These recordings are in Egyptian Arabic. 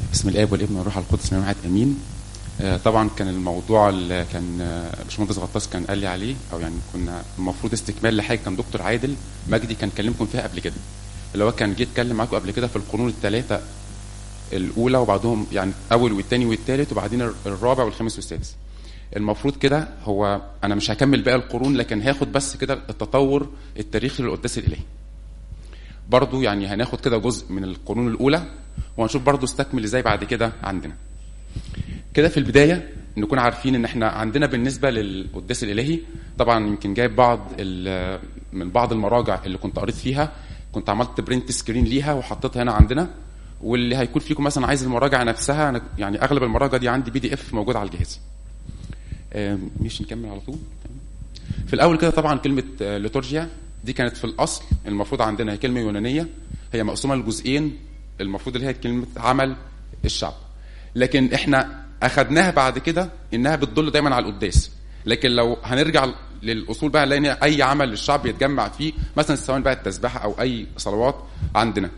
بسم الاب والابن والروح القدس من واحد امين آه، طبعا كان الموضوع اللي كان آه، باشمهندس غطاس كان قال لي عليه او يعني كنا المفروض استكمال لحاجه كان دكتور عادل مجدي كان كلمكم فيها قبل كده اللي هو كان جه اتكلم معاكم قبل كده في القرون الثلاثه الاولى وبعدهم يعني اول والثاني والثالث وبعدين الرابع والخامس والسادس المفروض كده هو انا مش هكمل باقي القرون لكن هاخد بس كده التطور التاريخي للقداس الالهي برضو يعني هناخد كده جزء من القرون الاولى وهنشوف برضو استكمل ازاي بعد كده عندنا كده في البدايه نكون عارفين ان احنا عندنا بالنسبه للقداس الالهي طبعا يمكن جايب بعض ال- من بعض المراجع اللي كنت قريت فيها كنت عملت برنت سكرين ليها وحطيتها هنا عندنا واللي هيكون فيكم مثلا عايز المراجع نفسها أنا يعني اغلب المراجع دي عندي بي دي اف موجود على الجهاز آم، مش نكمل على طول تمام. في الاول كده طبعا كلمه آه، ليتورجيا دي كانت في الاصل المفروض عندنا هي كلمه يونانيه هي مقسومه لجزئين المفروض اللي هي كلمه عمل الشعب لكن احنا اخدناها بعد كده انها بتدل دايما على القداس لكن لو هنرجع للاصول بقى نلاقي إن اي عمل للشعب يتجمع فيه مثلا سواء بقى التسبيحه او اي صلوات عندنا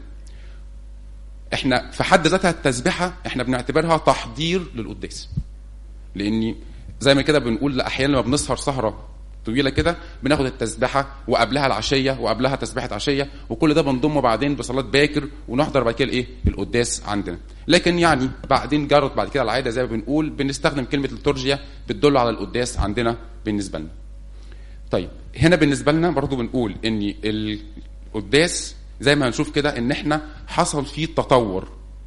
احنا في حد ذاتها التسبيحه احنا بنعتبرها تحضير للقداس لاني زي ما كده بنقول احيانا لما بنسهر سهره طويله كده بناخد التسبيحه وقبلها العشيه وقبلها تسبيحه عشيه وكل ده بنضمه بعدين بصلاه باكر ونحضر بعد كده الايه القداس عندنا لكن يعني بعدين جرت بعد كده العاده زي ما بنقول بنستخدم كلمه ليتورجيا بتدل على القداس عندنا بالنسبه لنا طيب هنا بالنسبه لنا برضو بنقول ان القداس زي ما هنشوف كده ان احنا حصل فيه تطور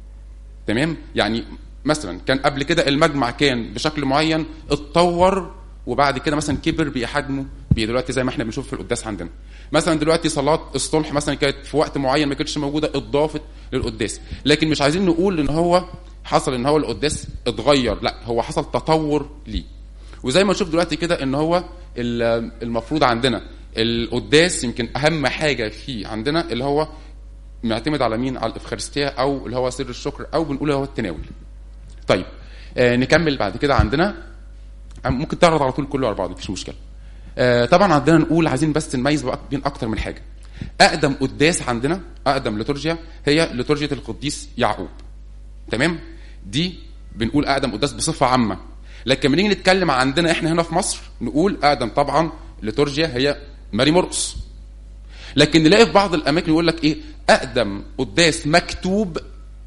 تمام يعني مثلا كان قبل كده المجمع كان بشكل معين اتطور وبعد كده مثلا كبر بقى حجمه بقى دلوقتي زي ما احنا بنشوف في القداس عندنا مثلا دلوقتي صلاه الصلح مثلا كانت في وقت معين ما كانتش موجوده اتضافت للقداس لكن مش عايزين نقول ان هو حصل ان هو القداس اتغير لا هو حصل تطور ليه وزي ما نشوف دلوقتي كده ان هو ال- المفروض عندنا القداس يمكن اهم حاجه فيه عندنا اللي هو معتمد على مين على الافخارستيه او اللي هو سر الشكر او بنقول هو التناول طيب آه نكمل بعد كده عندنا آه، ممكن تعرض على طول كله على بعض مفيش مشكله آه طبعا عندنا نقول عايزين بس نميز بقى بين اكتر من حاجه اقدم قداس عندنا اقدم ليتورجيا هي ليتورجيا القديس يعقوب تمام دي بنقول اقدم قداس بصفه عامه لكن لما نيجي نتكلم عندنا احنا هنا في مصر نقول اقدم طبعا ليتورجيا هي ماري مرقس لكن نلاقي في بعض الاماكن يقول لك ايه اقدم قداس مكتوب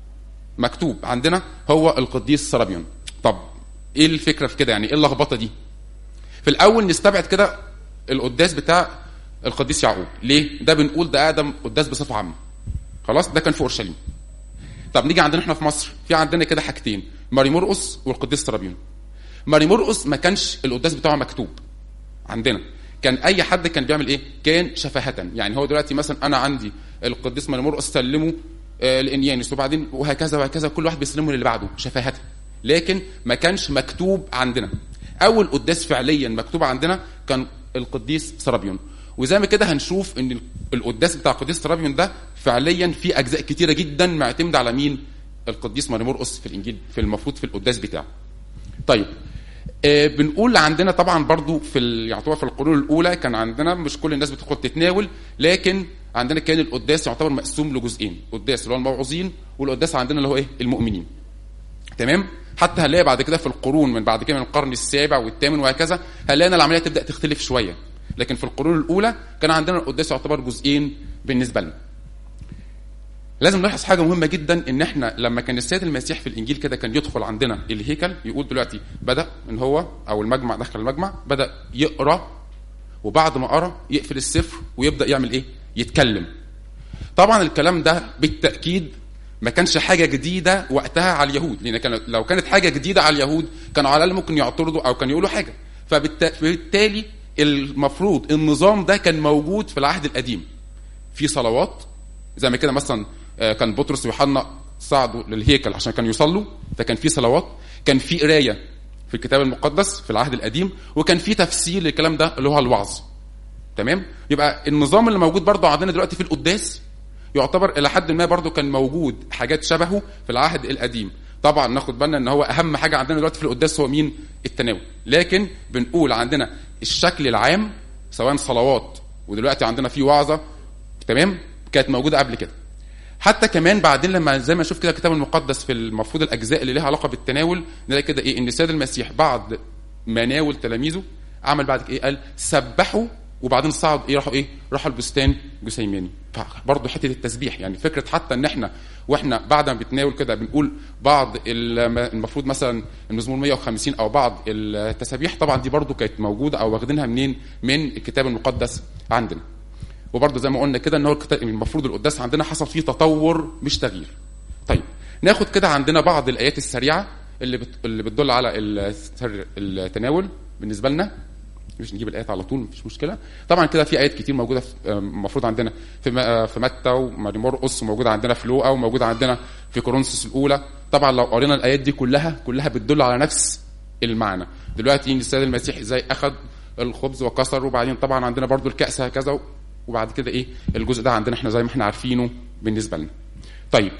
مكتوب عندنا هو القديس سرابيون طب ايه الفكره في كده يعني ايه اللخبطه دي في الاول نستبعد كده القداس بتاع القديس يعقوب ليه ده بنقول ده اقدم قداس بصفه عامه خلاص ده كان في اورشليم طب نيجي عندنا احنا في مصر في عندنا كده حاجتين ماري مرقس والقديس سرابيون ماري مرقس ما كانش القداس بتاعه مكتوب عندنا كان اي حد كان بيعمل ايه كان شفاهه يعني هو دلوقتي مثلا انا عندي القديس ماري مرقس سلمه آه لانيانوس وبعدين وهكذا وهكذا كل واحد بيسلمه للي بعده شفاهه لكن ما كانش مكتوب عندنا اول قداس فعليا مكتوب عندنا كان القديس سرابيون وزي ما كده هنشوف ان القداس بتاع القديس سرابيون ده فعليا في اجزاء كتيره جدا معتمده على مين القديس ماري مرقس في الانجيل في المفروض في القداس بتاعه طيب آه، بنقول عندنا طبعا برضو في ال- يعتبر في القرون الاولى كان عندنا مش كل الناس بتدخل تتناول لكن عندنا كان القداس يعتبر مقسوم لجزئين قداس اللي هو الموعوظين والقداس عندنا اللي هو ايه المؤمنين تمام حتى هنلاقي بعد كده في القرون من بعد كده من القرن السابع والثامن وهكذا هنلاقي ان العمليه تبدا تختلف شويه لكن في القرون الاولى كان عندنا القداس يعتبر جزئين بالنسبه لنا لازم نلاحظ حاجه مهمه جدا ان احنا لما كان السيد المسيح في الانجيل كده كان يدخل عندنا الهيكل يقول دلوقتي بدا ان هو او المجمع دخل المجمع بدا يقرا وبعد ما قرا يقفل السفر ويبدا يعمل ايه يتكلم طبعا الكلام ده بالتاكيد ما كانش حاجه جديده وقتها على اليهود لان كان لو كانت حاجه جديده على اليهود كانوا على الاقل ممكن يعترضوا او كانوا يقولوا حاجه فبالت- فبالتالي المفروض النظام ده كان موجود في العهد القديم في صلوات زي ما كده مثلا آه، كان بطرس ويوحنا صعدوا للهيكل عشان كانوا يصلوا فكان في صلوات كان في قرايه في الكتاب المقدس في العهد القديم وكان في تفسير للكلام ده اللي هو الوعظ تمام يبقى النظام اللي موجود برضه عندنا دلوقتي في القداس يعتبر الى حد ما برضه كان موجود حاجات شبهه في العهد القديم طبعا ناخد بالنا ان هو اهم حاجه عندنا دلوقتي في القداس هو مين التناول لكن بنقول عندنا الشكل العام سواء صلوات ودلوقتي عندنا في وعظه تمام كانت موجوده قبل كده حتى كمان بعدين لما زي ما نشوف كده الكتاب المقدس في المفروض الاجزاء اللي لها علاقه بالتناول نلاقي كده ايه ان السيد المسيح بعد ما ناول تلاميذه عمل بعد كده ايه قال سبحوا وبعدين صعد ايه راحوا ايه راحوا البستان جسيماني برضه حته التسبيح يعني فكره حتى ان احنا واحنا بعد ما بنتناول كده بنقول بعض الم- المفروض مثلا المزمور 150 او بعض التسابيح طبعا دي برضه كانت موجوده او واخدينها منين من الكتاب المقدس عندنا وبرضه زي ما قلنا كده ان هو الكتاب- المفروض القداس عندنا حصل فيه تطور مش تغيير طيب ناخد كده عندنا بعض الايات السريعه اللي بت... اللي بتدل على السر التناول بالنسبه لنا مش نجيب الايات على طول مفيش مشكله طبعا كده في ايات كتير موجوده في المفروض عندنا في م- في متى وماري مرقس وموجوده عندنا في لوقا وموجوده عندنا في كورنثوس الاولى طبعا لو قرينا الايات دي كلها كلها بتدل على نفس المعنى دلوقتي إن السيد المسيح ازاي اخذ الخبز وكسر وبعدين طبعا عندنا برضو الكاس هكذا وبعد كده ايه الجزء ده عندنا احنا زي ما احنا عارفينه بالنسبه لنا طيب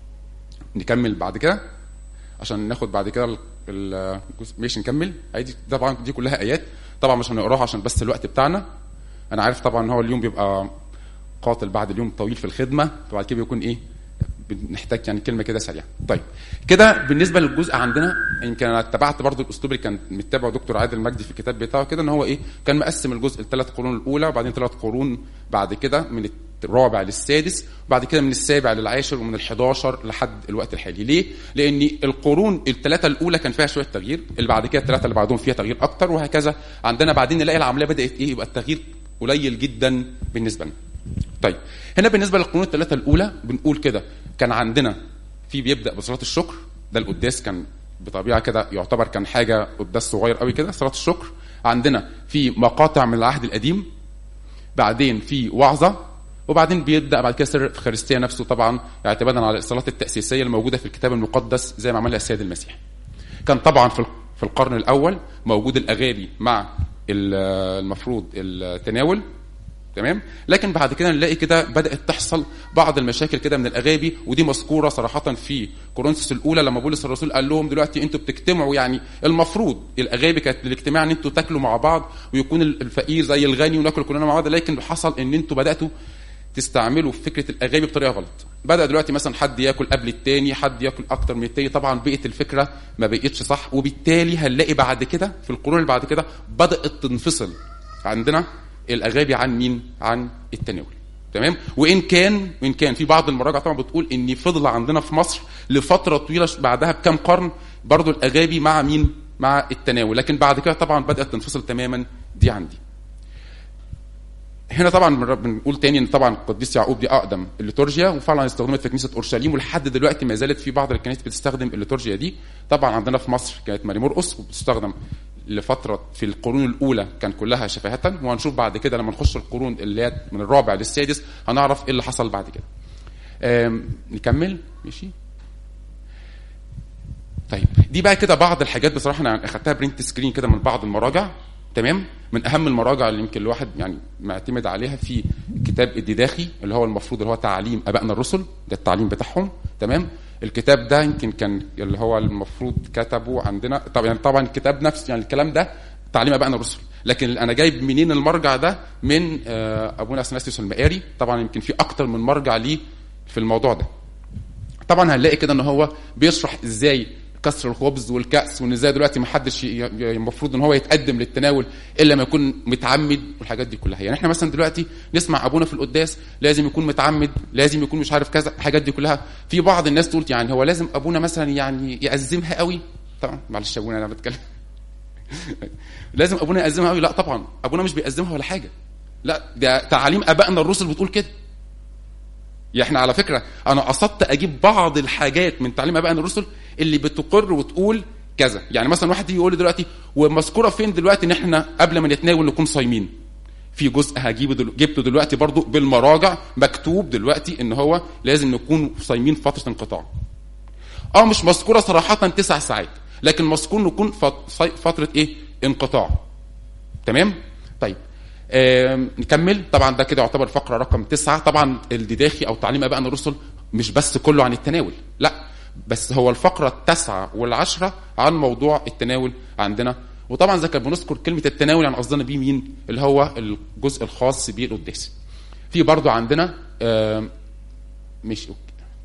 نكمل بعد كده عشان ناخد بعد كده ال- الجزء ماشي نكمل عادي طبعا دي كلها ايات طبعا مش هنقراها عشان بس الوقت بتاعنا انا عارف طبعا ان هو اليوم بيبقى قاتل بعد اليوم طويل في الخدمه فبعد كده بيكون ايه بنحتاج يعني كلمه كده سريعه طيب كده بالنسبه للجزء عندنا يمكن انا اتبعت برضو الاسلوب اللي كان متبعه دكتور عادل مجدي في الكتاب بتاعه كده ان هو ايه كان مقسم الجزء لثلاث قرون الاولى وبعدين ثلاث قرون بعد كده من الرابع للسادس وبعد كده من السابع للعاشر ومن ال11 لحد الوقت الحالي ليه لان القرون الثلاثه الاولى كان فيها شويه تغيير اللي بعد كده الثلاثه اللي بعدهم فيها تغيير اكتر وهكذا عندنا بعدين نلاقي العمليه بدات ايه يبقى التغيير قليل جدا بالنسبه لنا طيب هنا بالنسبه للقرون الثلاثه الاولى بنقول كده كان عندنا في بيبدا بصلاه الشكر ده القداس كان بطبيعه كده يعتبر كان حاجه قداس صغير قوي كده صلاه الشكر عندنا في مقاطع من العهد القديم بعدين في وعظه وبعدين بيبدا بعد كده سر الافخارستيه نفسه طبعا اعتمادا على الصلاه التاسيسيه الموجوده في الكتاب المقدس زي ما عملها السيد المسيح كان طبعا في في القرن الاول موجود الاغابي مع ال- المفروض التناول تمام لكن بعد كده نلاقي كده بدات تحصل بعض المشاكل كده من الاغابي ودي مذكوره صراحه في كورنثوس الاولى لما بولس الرسول قال لهم دلوقتي انتوا بتجتمعوا يعني المفروض الاغابي كانت الاجتماع ان انتوا تاكلوا مع بعض ويكون الفقير زي الغني وناكل كلنا مع بعض لكن حصل ان انتوا بداتوا تستعملوا فكره الاغابي بطريقه غلط بدا دلوقتي مثلا حد ياكل قبل التاني حد ياكل اكتر من التاني طبعا بقت الفكره ما بقتش صح وبالتالي هنلاقي بعد كده في القرون اللي بعد كده بدات تنفصل عندنا الاغابي عن مين عن التناول تمام وان كان وان كان في بعض المراجع طبعا بتقول ان فضل عندنا في مصر لفتره طويله بعدها بكام قرن برضو الاغابي مع مين مع التناول لكن بعد كده طبعا بدات تنفصل تماما دي عندي هنا طبعا بنر- بنقول تاني ان طبعا القديس يعقوب دي اقدم الليتورجيا وفعلا استخدمت في كنيسه اورشليم ولحد دلوقتي ما زالت في بعض الكنائس بتستخدم الليتورجيا دي طبعا عندنا في مصر كانت ماري مرقس وبتستخدم لفتره في القرون الاولى كان كلها شفاهه وهنشوف بعد كده لما نخش القرون اللي هي من الرابع للسادس هنعرف ايه اللي حصل بعد كده آم، نكمل ماشي طيب دي بقى كده بعض الحاجات بصراحه انا اخدتها برنت سكرين كده من بعض المراجع تمام من اهم المراجع اللي يمكن الواحد يعني معتمد عليها في كتاب الديداخي اللي هو المفروض اللي هو تعليم ابائنا الرسل ده التعليم بتاعهم تمام الكتاب ده يمكن كان اللي هو المفروض كتبه عندنا طبعا يعني طبعا الكتاب نفسه يعني الكلام ده تعليم ابائنا الرسل لكن انا جايب منين المرجع ده من آه، ابونا اثناسيوس المقاري طبعا يمكن في اكتر من مرجع ليه في الموضوع ده طبعا هنلاقي كده ان هو بيشرح ازاي كسر الخبز والكأس وان ازاي دلوقتي ما حدش ي- ي- المفروض ان هو يتقدم للتناول الا ما يكون متعمد والحاجات دي كلها يعني احنا مثلا دلوقتي نسمع ابونا في القداس لازم يكون متعمد لازم يكون مش عارف كذا الحاجات دي كلها في بعض الناس تقول يعني هو لازم ابونا مثلا يعني يأزمها قوي طبعا معلش يا ابونا انا بتكلم لازم ابونا يأزمها قوي لا طبعا ابونا مش بيأزمها ولا حاجه لا ده تعاليم ابائنا الرسل بتقول كده يعني احنا على فكره انا قصدت اجيب بعض الحاجات من تعليم ابائنا الرسل اللي بتقر وتقول كذا يعني مثلا واحد يجي يقول لي دلوقتي ومذكوره فين دلوقتي ان احنا قبل ما نتناول نكون صايمين في جزء هجيبه دل... جبته دلوقتي برضو بالمراجع مكتوب دلوقتي ان هو لازم نكون صايمين في فتره انقطاع اه مش مذكوره صراحه تسع ساعات لكن مذكور نكون فت... صي- فتره ايه انقطاع تمام طيب آم، نكمل طبعا ده كده يعتبر فقره رقم تسعة طبعا الديداخي او تعليم ابائنا الرسل مش بس كله عن التناول لا بس هو الفقره التاسعه والعشره عن موضوع التناول عندنا وطبعا زي كان بنذكر كلمه التناول يعني قصدنا بيه مين اللي هو الجزء الخاص بالقداس في برضو عندنا آم، مش أوكي.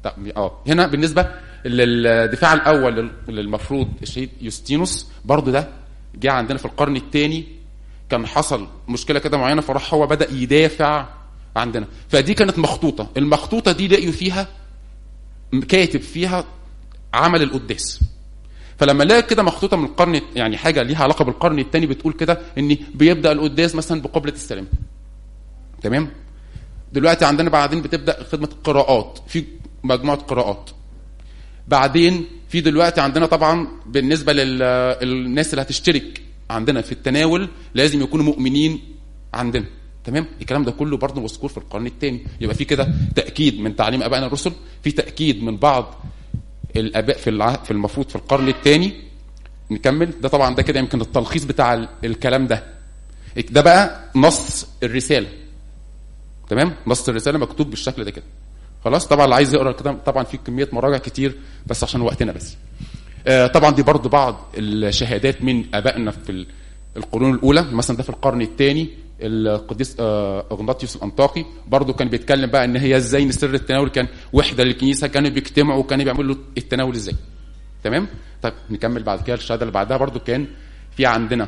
طب اه هنا بالنسبه للدفاع الاول لل- للمفروض الشهيد يوستينوس برضو ده جه عندنا في القرن الثاني كان حصل مشكله كده معينه فراح هو بدا يدافع عندنا فدي كانت مخطوطه المخطوطه دي لقيوا فيها كاتب فيها عمل القداس فلما لقى كده مخطوطه من القرن يعني حاجه ليها علاقه بالقرن الثاني بتقول كده ان بيبدا القداس مثلا بقبله السلام تمام دلوقتي عندنا بعدين بتبدا خدمه القراءات في مجموعه قراءات بعدين في دلوقتي عندنا طبعا بالنسبه للناس اللي هتشترك عندنا في التناول لازم يكونوا مؤمنين عندنا تمام الكلام ده كله برضه مذكور في القرن الثاني يبقى في كده تاكيد من تعليم ابائنا الرسل في تاكيد من بعض الاباء في الع... في المفروض في القرن الثاني نكمل ده طبعا ده كده يمكن التلخيص بتاع ال- الكلام ده ده بقى نص الرساله تمام نص الرساله مكتوب بالشكل ده كده خلاص طبعا اللي عايز يقرا كده طبعا في كميه مراجع كتير بس عشان وقتنا بس آه، طبعا دي برضو بعض الشهادات من ابائنا في ال- القرون الاولى مثلا ده في القرن الثاني القديس آه، اغناطيوس الانطاكي برضو كان بيتكلم بقى ان هي ازاي ان سر التناول كان وحده للكنيسه كانوا بيجتمعوا وكانوا بيعملوا التناول ازاي تمام طيب نكمل بعد كده الشهاده اللي بعدها برضو كان في عندنا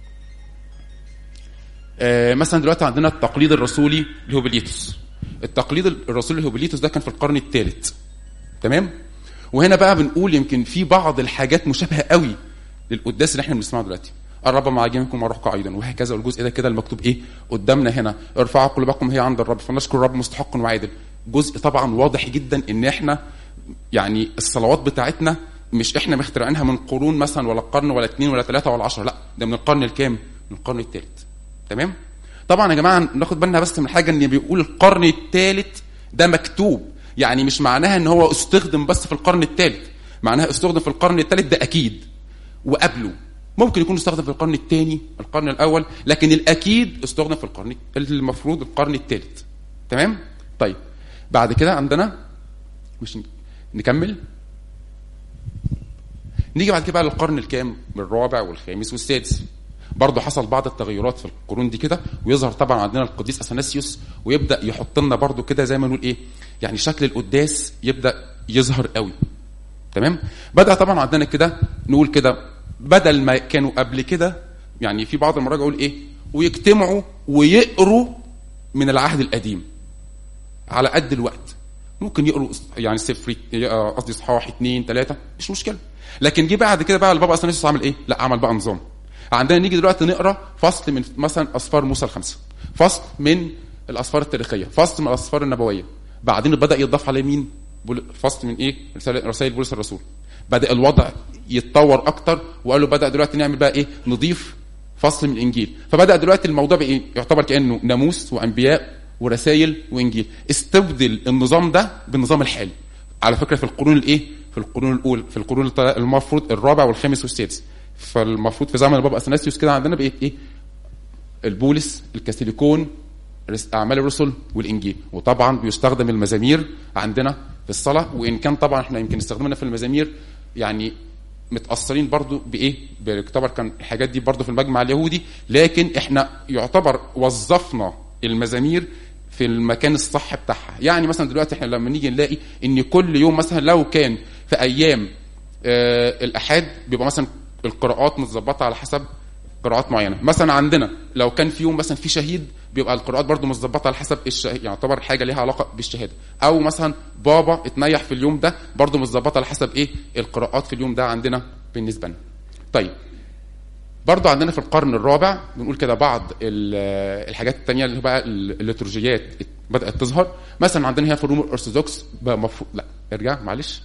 آه، مثلا دلوقتي عندنا التقليد الرسولي لهوبليتوس التقليد الرسولي لهوبليتوس ده كان في القرن الثالث تمام وهنا بقى بنقول يمكن في بعض الحاجات مشابهه قوي للقداس اللي احنا بنسمعه دلوقتي الرب مع جميعكم وروحكم ايضا وهكذا والجزء ده كده المكتوب ايه قدامنا هنا ارفعوا قلوبكم هي عند الرب فنشكر الرب مستحق وعادل جزء طبعا واضح جدا ان احنا يعني الصلوات بتاعتنا مش احنا مخترعينها من قرون مثلا ولا قرن ولا اثنين ولا ثلاثه ولا عشرة لا ده من القرن الكام من القرن الثالث تمام طبعا يا جماعه ناخد بالنا بس من حاجه ان بيقول القرن الثالث ده مكتوب يعني مش معناها ان هو استخدم بس في القرن الثالث معناها استخدم في القرن الثالث ده اكيد وقبله ممكن يكون استخدم في القرن الثاني القرن الاول لكن الاكيد استخدم في القرن المفروض القرن الثالث تمام طيب بعد كده عندنا مش نكمل نيجي بعد كده بقى للقرن الكام الرابع والخامس والسادس برضه حصل بعض التغيرات في القرون دي كده ويظهر طبعا عندنا القديس اثناسيوس ويبدا يحط لنا برضه كده زي ما نقول ايه يعني شكل القداس يبدا يظهر قوي تمام بدا طبعا عندنا كده نقول كده بدل ما كانوا قبل كده يعني في بعض المراجع يقول ايه ويجتمعوا ويقروا من العهد القديم على قد الوقت ممكن يقروا يعني سفر قصدي اصحاح اثنين ثلاثه مش مشكله لكن جه بعد كده بقى البابا اثناسيوس عمل ايه؟ لا عمل بقى نظام عندنا نيجي دلوقتي نقرا فصل من مثلا اسفار موسى الخمسه فصل من الاسفار التاريخيه فصل من الاسفار النبويه بعدين بدا يضاف عليه مين بول- فصل من ايه رسائل بولس الرسول بدا الوضع يتطور اكتر وقالوا بدا دلوقتي نعمل بقى ايه نضيف فصل من الانجيل فبدا دلوقتي الموضوع بايه يعتبر كانه ناموس وانبياء ورسائل وانجيل استبدل النظام ده بالنظام الحالي على فكره في القرون الايه في القرون الاولى في القرون الت- المفروض الرابع والخامس والسادس فالمفروض في زمن البابا اثناسيوس كده عندنا بقيت ايه البولس الكاثوليكون رس- اعمال الرسل والانجيل وطبعا بيستخدم المزامير عندنا في الصلاه وان كان طبعا احنا يمكن استخدامنا في المزامير يعني متاثرين برضو بايه بيعتبر كان الحاجات دي برضو في المجمع اليهودي لكن احنا يعتبر وظفنا المزامير في المكان الصح بتاعها يعني مثلا دلوقتي احنا لما نيجي نلاقي ان كل يوم مثلا لو كان في ايام آه الاحاد بيبقى مثلا القراءات متظبطه على حسب قراءات معينه مثلا عندنا لو كان في يوم مثلا في شهيد بيبقى القراءات برضو متظبطه على حسب الشهيد يعتبر حاجه ليها علاقه بالشهاده او مثلا بابا اتنيح في اليوم ده برضو متظبطه على حسب ايه القراءات في اليوم ده عندنا بالنسبه لنا طيب برضو عندنا في القرن الرابع بنقول كده بعض ال- الحاجات التانية اللي هو بقى ال- الليتورجيات بدأت تظهر مثلا عندنا هنا في الروم الأرثوذكس بقى مفروض لا ارجع معلش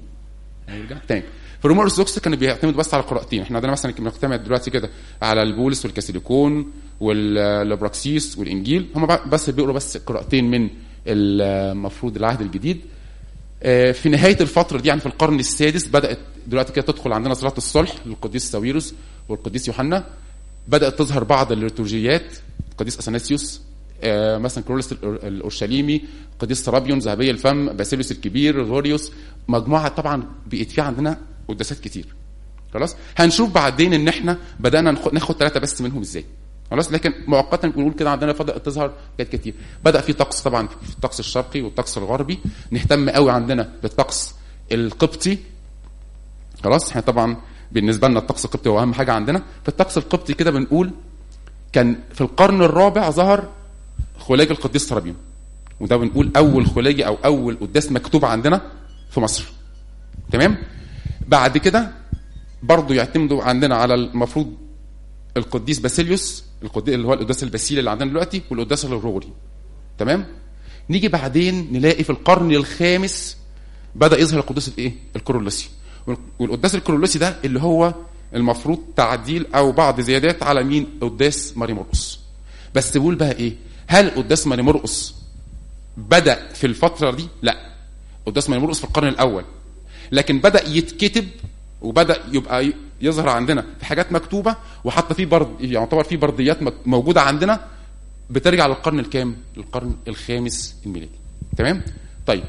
هيرجع تاني في الروم الأرثوذكس كانوا بيعتمدوا بس على قراءتين احنا عندنا مثلا بنعتمد دلوقتي كده على البولس والكاثوليكون والابراكسيس والانجيل هم بقى- بس بيقروا بس قراءتين من المفروض العهد الجديد آه، في نهايه الفتره دي يعني في القرن السادس بدات دلوقتي كده تدخل عندنا صلاه الصلح للقديس ساويروس والقديس يوحنا بدات تظهر بعض الليتورجيات القديس اثناسيوس آه، مثلا كرولس الأور- الاورشليمي القديس سرابيون ذهبي الفم باسيليوس الكبير غوريوس مجموعه طبعا بقت في عندنا قداسات كتير خلاص هنشوف بعدين ان احنا بدانا ناخد- ناخد ثلاثه بس منهم ازاي خلاص لكن مؤقتا بنقول كده عندنا بدات تظهر حاجات كتير بدا في طقس طبعا في الطقس الشرقي والطقس الغربي نهتم قوي عندنا بالطقس القبطي خلاص احنا طبعا بالنسبه لنا الطقس القبطي هو اهم حاجه عندنا في الطقس القبطي كده بنقول كان في القرن الرابع ظهر خلاج القديس سرابيون وده بنقول اول خلاجي او اول قداس مكتوب عندنا في مصر تمام بعد كده برضه يعتمدوا عندنا على المفروض القديس باسيليوس القديس اللي هو القداس الباسيلي اللي عندنا دلوقتي والقداس الغرغوري تمام نيجي بعدين نلاقي في القرن الخامس بدا يظهر القداس الايه الكورولوسي والقداس الكورولوسي ده اللي هو المفروض تعديل او بعض زيادات على مين قداس ماري مرقس بس بقول بقى ايه هل قداس ماري مرقس بدا في الفتره دي لا قداس ماري مرقس في القرن الاول لكن بدا يتكتب وبدا يبقى يظهر عندنا في حاجات مكتوبه وحتى في برد يعتبر في برديات موجوده عندنا بترجع للقرن الكام؟ للقرن الخامس الميلادي. تمام؟ طيب.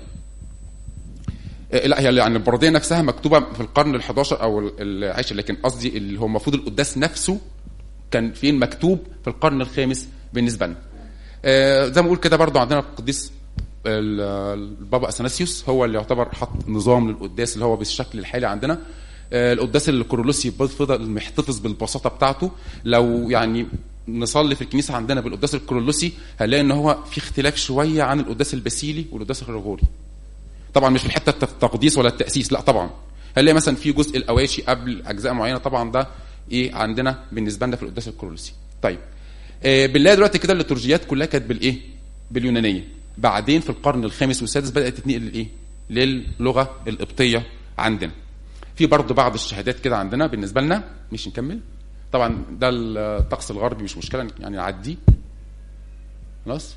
لا هي يعني البرديه نفسها مكتوبه في القرن ال11 او العاشر لكن قصدي اللي هو المفروض القداس نفسه كان فين مكتوب في القرن الخامس بالنسبه لنا. آه زي ما بقول كده برضو عندنا القديس البابا اثناسيوس هو اللي يعتبر حط نظام للقداس اللي هو بالشكل الحالي عندنا القداس الكورولوسي فضل محتفظ بالبساطه بتاعته لو يعني نصلي في الكنيسه عندنا بالقداس الكورولوسي هنلاقي ان هو في اختلاف شويه عن القداس الباسيلي والقداس الغرغوري طبعا مش في الحته التقديس ولا التاسيس لا طبعا هنلاقي مثلا في جزء الاواشي قبل اجزاء معينه طبعا ده ايه عندنا بالنسبه لنا في القداس الكورولوسي طيب آه بالله دلوقتي كده الليتورجيات كلها كانت بالايه باليونانيه بعدين في القرن الخامس والسادس بدات تتنقل للايه للغه القبطيه عندنا في برضه بعض الشهادات كده عندنا بالنسبه لنا مش نكمل طبعا ده الطقس الغربي مش مشكله يعني نعديه خلاص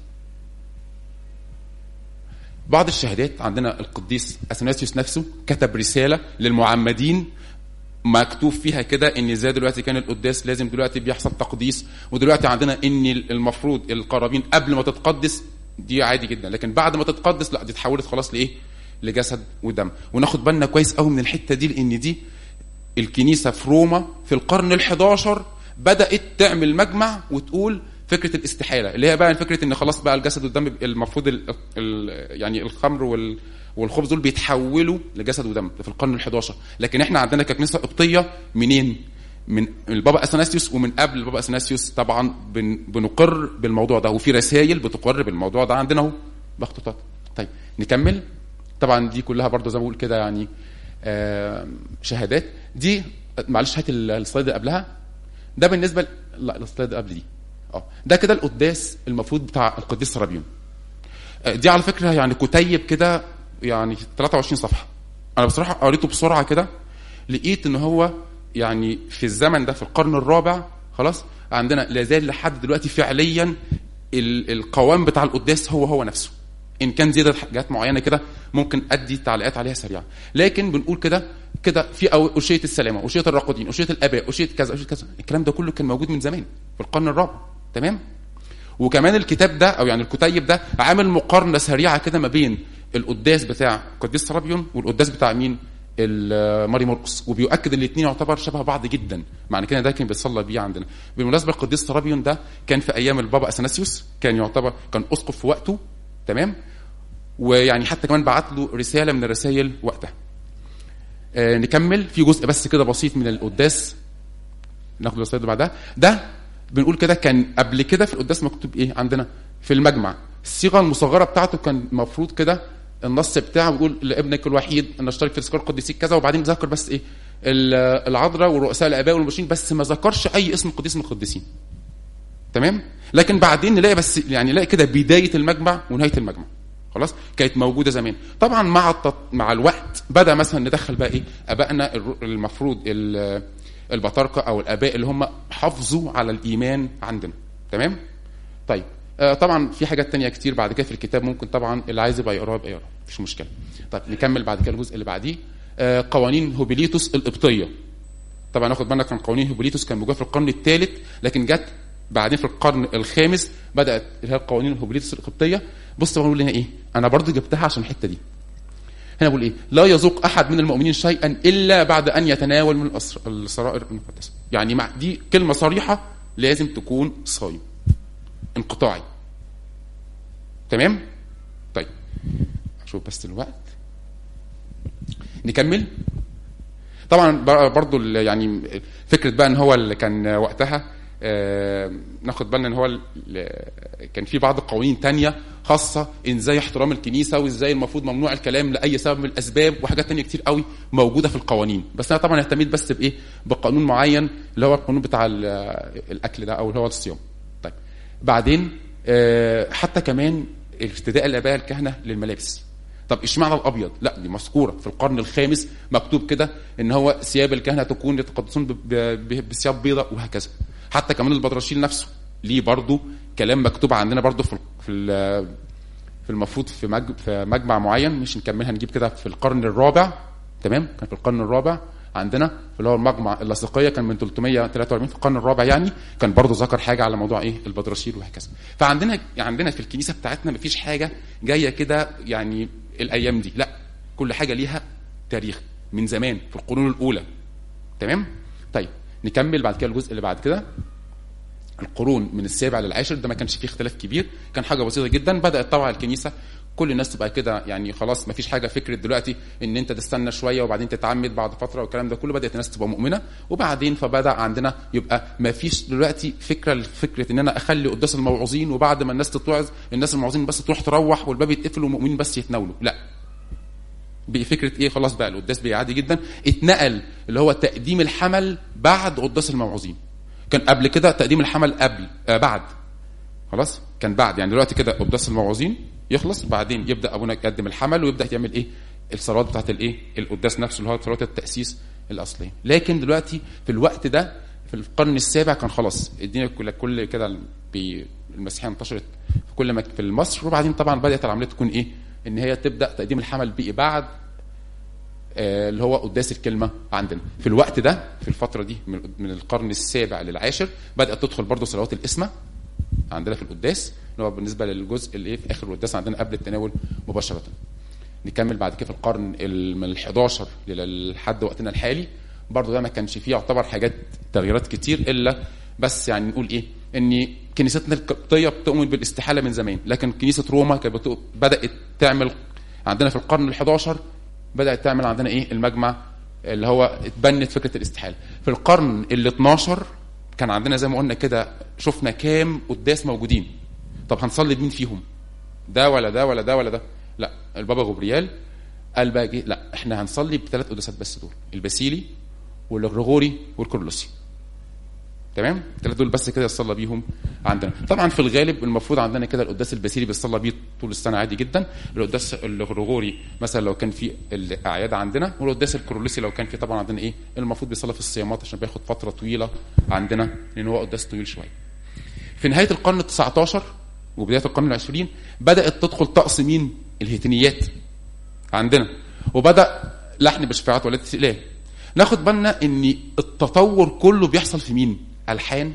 بعض الشهادات عندنا القديس اثناسيوس نفسه كتب رساله للمعمدين مكتوب فيها كده ان ازاي دلوقتي كان القداس لازم دلوقتي بيحصل تقديس ودلوقتي عندنا ان المفروض القرابين قبل ما تتقدس دي عادي جدا لكن بعد ما تتقدس لا دي اتحولت خلاص لايه؟ لجسد ودم وناخد بالنا كويس قوي من الحته دي لان دي الكنيسه في روما في القرن ال11 بدات تعمل مجمع وتقول فكره الاستحاله اللي هي بقى فكره ان خلاص بقى الجسد والدم المفروض ال ال يعني الخمر وال والخبز دول بيتحولوا لجسد ودم في القرن ال11 لكن احنا عندنا ككنيسه قبطيه منين من البابا اثناسيوس ومن قبل البابا اثناسيوس طبعا بن بنقر بالموضوع ده وفي رسائل بتقر بالموضوع ده عندنا اهو مخطوطات طيب نكمل طبعا دي كلها برضه زي ما بقول كده يعني آه شهادات دي معلش هات السلايد اللي قبلها ده بالنسبه لا السلايد اللي قبل دي اه ده كده القداس المفروض بتاع القديس سرابيون آه دي على فكره يعني كتيب كده يعني 23 صفحه انا بصراحه قريته بسرعه كده لقيت ان هو يعني في الزمن ده في القرن الرابع خلاص عندنا لا زال لحد دلوقتي فعليا القوام بتاع القداس هو هو نفسه ان كان زياده حاجات معينه كده ممكن ادي تعليقات عليها سريعه لكن بنقول كده كده في أشية السلامه أشية الراقدين أشية الاباء أشية كذا أشية كذا الكلام ده كله كان موجود من زمان في القرن الرابع تمام وكمان الكتاب ده او يعني الكتيب ده عامل مقارنه سريعه كده ما بين القداس بتاع قديس سرابيون والقداس بتاع مين ماري مرقس وبيؤكد الاثنين يعتبر شبه بعض جدا معنى كده ده كان بيتصلى بيه عندنا بالمناسبه القديس سرابيون ده كان في ايام البابا اثناسيوس كان يعتبر كان اسقف في وقته تمام ويعني حتى كمان بعت له رساله من الرسائل وقتها آه نكمل في جزء بس كده بسيط من القداس ناخد السلايد اللي بعدها ده بنقول كده كان قبل كده في القداس مكتوب ايه عندنا في المجمع الصيغه المصغره بتاعته كان المفروض كده النص بتاعه بيقول لابنك الوحيد ان اشترك في تذكار قديسيك كذا وبعدين ذكر بس ايه العذراء ورؤساء الاباء والمبشرين بس ما ذكرش اي اسم قديس من القديسين تمام لكن بعدين نلاقي بس يعني نلاقي كده بدايه المجمع ونهايه المجمع خلاص كانت موجوده زمان طبعا مع التط... مع الوقت بدا مثلا ندخل بقى ايه ابائنا المفروض البطاركه او الاباء اللي هم حافظوا على الايمان عندنا تمام طيب آه طبعا في حاجات تانية كتير بعد كده في الكتاب ممكن طبعا اللي عايز يبقى يقراها يبقى يقراها مفيش مشكله طيب نكمل بعد كده الجزء اللي بعديه آه قوانين هوبيليتوس القبطيه طبعا ناخد بالنا كان قوانين هوبيليتوس كان موجوده في القرن الثالث لكن جت بعدين في القرن الخامس بدات اللي هي قوانين الهوبيليتوس القبطيه بص بقول هنا ايه انا برضو جبتها عشان الحته دي هنا بقول ايه لا يذوق احد من المؤمنين شيئا الا بعد ان يتناول من السرائر المقدسه يعني مع دي كلمه صريحه لازم تكون صايم انقطاعي تمام طيب اشوف بس الوقت نكمل طبعا برضو ال- يعني فكره بقى ان هو اللي كان وقتها آه، ناخد بالنا ان هو ال- كان في بعض القوانين تانية خاصة ان ازاي احترام الكنيسة وازاي المفروض ممنوع الكلام لأي سبب من الأسباب وحاجات تانية كتير قوي موجودة في القوانين بس أنا طبعا اهتميت بس بإيه بقانون معين اللي هو القانون بتاع ال- الأكل ده أو اللي هو الصيام طيب بعدين آه، حتى كمان ارتداء الآباء الكهنة للملابس طب اشمعنى الابيض؟ لا دي مذكوره في القرن الخامس مكتوب كده ان هو ثياب الكهنه تكون يتقدسون ب- ب- بثياب بيضاء وهكذا. حتى كمان البدرشيل نفسه ليه برضو كلام مكتوب عندنا برضو في ال- في ال- في المفروض في مج- في مجمع معين مش نكملها نجيب كده في القرن الرابع تمام كان في القرن الرابع عندنا في اللي هو المجمع اللاصقيه كان من 343 في القرن الرابع يعني كان برضه ذكر حاجه على موضوع ايه البدرشيل وهكذا فعندنا عندنا في الكنيسه بتاعتنا مفيش حاجه جايه كده يعني الايام دي لا كل حاجه ليها تاريخ من زمان في القرون الاولى تمام طيب نكمل بعد كده الجزء اللي بعد كده القرون من السابع للعاشر ده ما كانش فيه اختلاف كبير كان حاجه بسيطه جدا بدات طبعا الكنيسه كل الناس تبقى كده يعني خلاص ما فيش حاجه فكره دلوقتي ان انت تستنى شويه وبعدين تتعمد بعد فتره والكلام ده كله بدات الناس تبقى مؤمنه وبعدين فبدا عندنا يبقى ما فيش دلوقتي فكره فكره ان انا اخلي قداس الموعظين وبعد ما الناس تتوعظ الناس الموعظين بس تروح تروح والباب يتقفل والمؤمنين بس يتناولوا لا بقي فكره ايه خلاص بقى القداس بقى عادي جدا اتنقل اللي هو تقديم الحمل بعد قداس الموعظين كان قبل كده تقديم الحمل قبل آه بعد خلاص كان بعد يعني دلوقتي كده قداس الموعظين يخلص بعدين يبدا ابونا يقدم الحمل ويبدا يعمل ايه الصلوات بتاعت الايه القداس نفسه اللي هو صلوات التاسيس الاصليه لكن دلوقتي في الوقت ده في القرن السابع كان خلاص الدنيا كل كل كده بي- المسيحيه انتشرت في كل مكان في مصر وبعدين طبعا بدات العمليه تكون ايه ان هي تبدا تقديم الحمل بقي بعد آه، اللي هو قداس الكلمه عندنا في الوقت ده في الفتره دي من من القرن السابع للعاشر بدات تدخل برضه صلوات القسمه عندنا في القداس اللي هو بالنسبه للجزء اللي إيه في اخر القداس عندنا قبل التناول مباشره نكمل بعد كده في القرن ال- من ال 11 لحد وقتنا الحالي برضه ده ما كانش فيه يعتبر حاجات تغييرات كتير الا بس يعني نقول ايه ان كنيستنا القبطيه بتؤمن بالاستحاله من زمان لكن كنيسه روما كانت بتؤ- بدات تعمل عندنا في القرن ال 11 بدات تعمل عندنا ايه المجمع اللي هو اتبنت فكره الاستحاله في القرن ال 12 كان عندنا زي ما قلنا كده شفنا كام قداس موجودين طب هنصلي بمين فيهم ده ولا ده ولا ده ولا ده لا البابا غبريال قال بقى جه لا احنا هنصلي بثلاث قداسات بس دول الباسيلي والغرغوري والكرولوسي تمام الثلاثه دول بس كده يصلى بيهم عندنا طبعا في الغالب المفروض عندنا كده القداس الباسيلي بيصلى بيه طول السنه عادي جدا القداس الغرغوري مثلا لو كان في الاعياد عندنا والقداس الكرولوسي لو كان في طبعا عندنا ايه المفروض بيصلى في الصيامات عشان بياخد فتره طويله عندنا لان هو قداس طويل شويه في نهايه القرن ال 19 وبدايه القرن العشرين بدات تدخل طقس مين الهيتنيات عندنا وبدا لحن بشفاعات ولاده الاله ناخد بالنا ان التطور كله بيحصل في مين الحان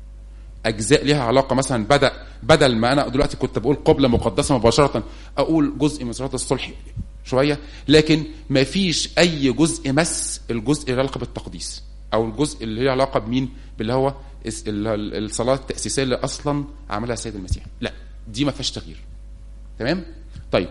اجزاء ليها علاقه مثلا بدا بدل ما انا دلوقتي كنت بقول قبله مقدسه مباشره اقول جزء من صلاه الصلح شويه لكن ما فيش اي جزء مس الجزء اللي له علاقه بالتقديس او الجزء اللي له علاقه بمين باللي هو الس- ال- ال- الصلاه التاسيسيه اللي اصلا عملها السيد المسيح لا دي ما فيهاش تغيير تمام طيب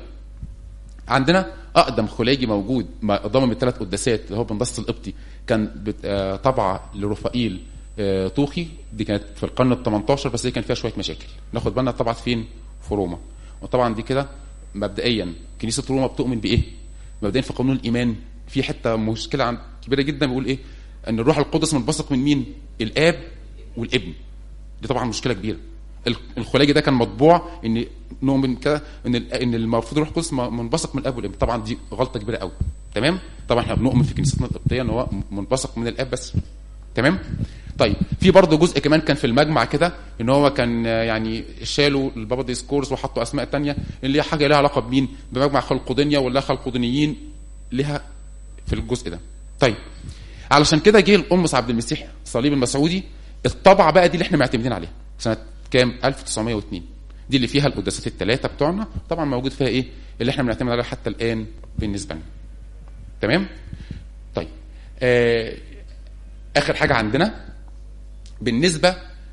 عندنا اقدم خلاجي موجود ما- ضمن الثلاث قداسات اللي هو بندس القبطي كان بت- آه، طبعه لرفائيل آه، طوخي دي كانت في القرن ال 18 بس دي كان فيها شويه مشاكل ناخد بالنا طبعت فين في روما وطبعا دي كده مبدئيا كنيسه روما بتؤمن بايه مبدئيا في قانون الايمان في حته مشكله عن كبيره جدا بيقول ايه ان الروح القدس منبثق من مين الاب والابن دي طبعا مشكله كبيره ال- الخلاجي ده كان مطبوع ان نؤمن كده ان ال- ان المفروض الروح القدس م- منبثق من الاب والابن طبعا دي غلطه كبيره قوي تمام طبعا احنا بنؤمن في كنيستنا القبطيه ان هو منبثق من الاب بس تمام طيب في برضه جزء كمان كان في المجمع كده ان هو كان آه، يعني شالوا البابا ديسكورس وحطوا اسماء تانية اللي هي حاجه لها علاقه بمين بمجمع خلقودنيا ولا خلقودنيين لها في الجزء ده طيب علشان كده جه القمص عبد المسيح صليب المسعودي الطبعه بقى دي اللي احنا معتمدين عليها سنه كام 1902 دي اللي فيها القداسات الثلاثه بتوعنا طبعا موجود فيها ايه اللي احنا بنعتمد عليها حتى الان بالنسبه لنا تمام طيب آه اخر حاجه عندنا بالنسبه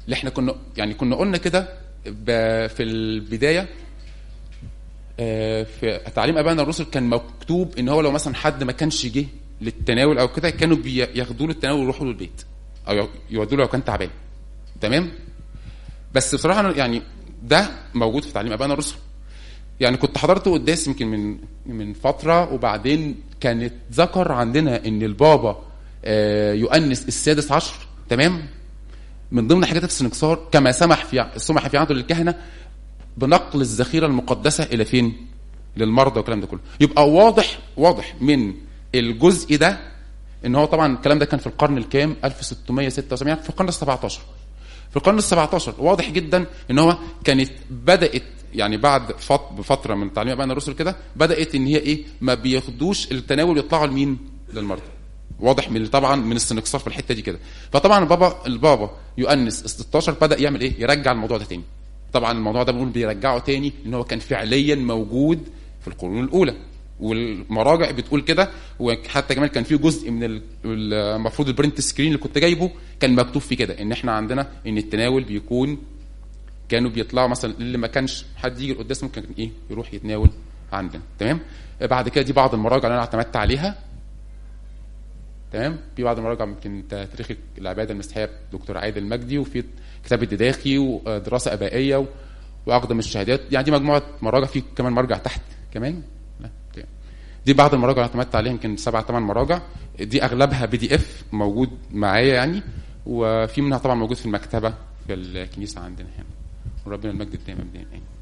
اللي احنا كنا يعني كنا قلنا كده ب- في البدايه آه، في تعليم ابائنا الرسل كان مكتوب ان هو لو مثلا حد ما كانش جه للتناول او كده كانوا بياخدوا له التناول ويروحوا له البيت او يودوا له لو كان تعبان تمام بس بصراحه أنا يعني ده موجود في تعليم ابائنا الرسل يعني كنت حضرت قداس يمكن من من فتره وبعدين كانت ذكر عندنا ان البابا آه، يؤنس السادس عشر تمام من ضمن حاجات السنكسار كما سمح في سمح في عهده للكهنه بنقل الذخيره المقدسه الى فين؟ للمرضى والكلام ده كله يبقى واضح واضح من الجزء ده ان هو طبعا الكلام ده كان في القرن الكام 1676 في القرن ال 17 في القرن ال 17 واضح جدا ان هو كانت بدات يعني بعد فط- بفتره من تعليم ابائنا الرسل كده بدات ان هي ايه ما بياخدوش التناول يطلعوا لمين للمرضى واضح من طبعا من السنكسار في الحته دي كده فطبعا البابا البابا يؤنس 16 بدا يعمل ايه يرجع الموضوع ده تاني طبعا الموضوع ده بنقول بيرجعه تاني ان هو كان فعليا موجود في القرون الاولى والمراجع بتقول كده وحتى كمان كان في جزء من ال- المفروض البرنت سكرين اللي كنت جايبه كان مكتوب فيه كده ان احنا عندنا ان التناول بيكون كانوا بيطلعوا مثلا اللي ما كانش حد يجي القداس ممكن ايه يروح يتناول عندنا تمام بعد كده دي بعض المراجع اللي انا اعتمدت عليها تمام في بعض المراجع يمكن تاريخ العباده المسيحيه دكتور عادل مجدي وفي كتاب الدداخي ودراسه ابائيه و- واقدم الشهادات يعني دي مجموعه مراجع في كمان مرجع تحت كمان لا تمام. دي بعض المراجع اللي اعتمدت عليها يمكن سبع ثمان مراجع دي اغلبها بي دي اف موجود معايا يعني وفي منها طبعا موجود في المكتبه في الكنيسه عندنا هنا وربنا المجد الدائم ابدا